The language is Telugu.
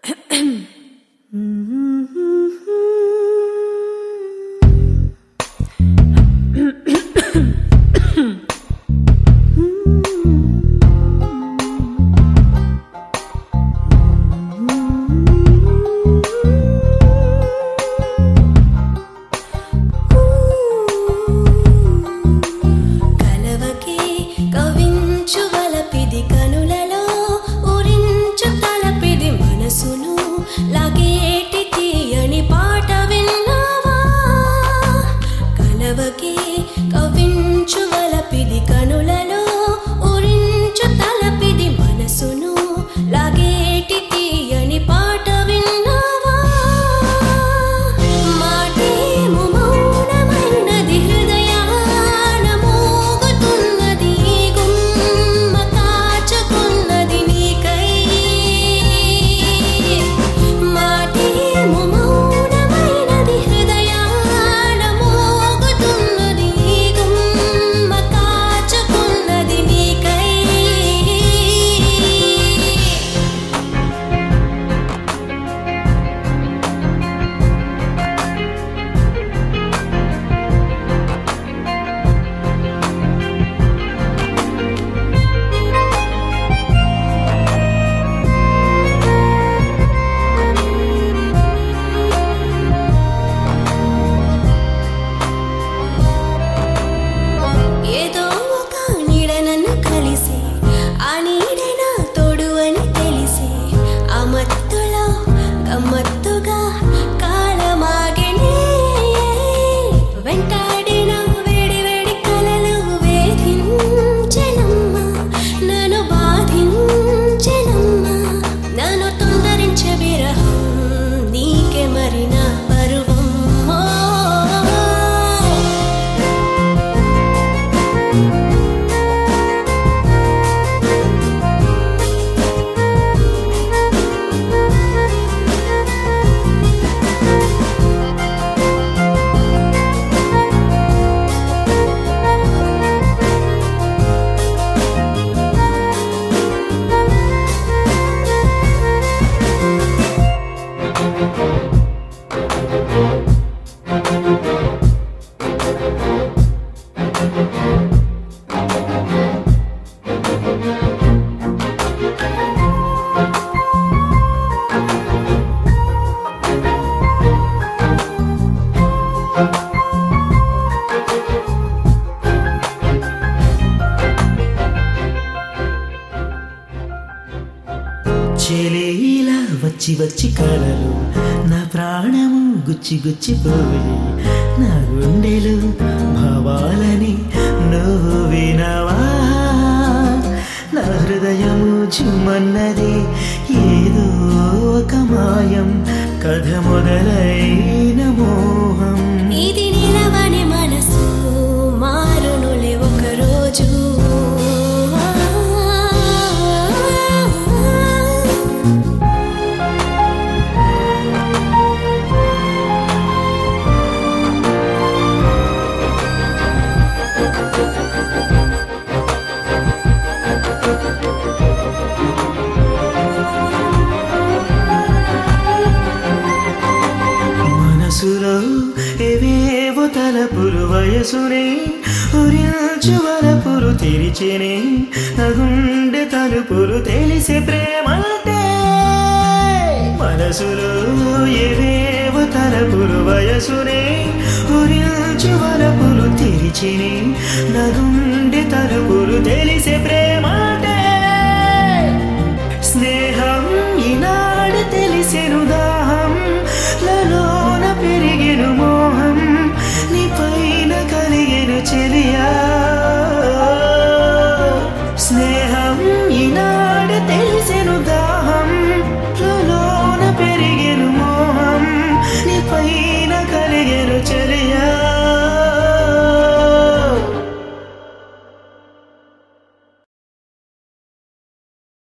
కలవకే కవించు వలపిది కనులలో ఉరించు తలపిది మనసును లాగేటి తీయని పాట విన్నావా కలవకే కవించు వలపిది కనులలో ఉరించు తలపిది మనసును లాగేటి తీయని పాట విన్నావా మాటేమో మౌనమైనది హృదయాన మోగుతున్నది గుమ్మ కాచుకున్నది నీకై మాటేమో మౌనమైనది హృదయాన మోగుతున్నది గుమ్మ కాచుకున్నది నీకై ఏదో ఒక నీడ నన్ను కలిసి ఆ నీడే నా తోడు అని తెలిసి ఆ మత్తులో గమ్మత్తుగా కాలమాగెనే వెంటాడిన వేడి వేడి కలలు వేధించెనమ్మా నన్ను బాధించెనమ్మా నన్ను తొందరించే విరహం నీకే మరి నా పరువం ఓ. చెలీలా వచ్చి వచ్చి కలలు నా ప్రాణము గుచ్చి గుచ్చి పోయి నా గుండెలు భావాలని నువ్వు వినవా నా హృదయము చుమ్మన్నది ఏదో ఒక మాయం కథ మొదలైన మోహం ఇది నిలవని మనసు మారునులే ఒక రోజు మనసులో ఏవేవో తలపులు వయసునే ఉరించు వలపులు తెరిచేనే నా గుండె తలుపులు తెలిసే ప్రేమంటే మనసులో ఏవేవో తలపులు వయసునే ఉరించు వలపులు తెరిచేనే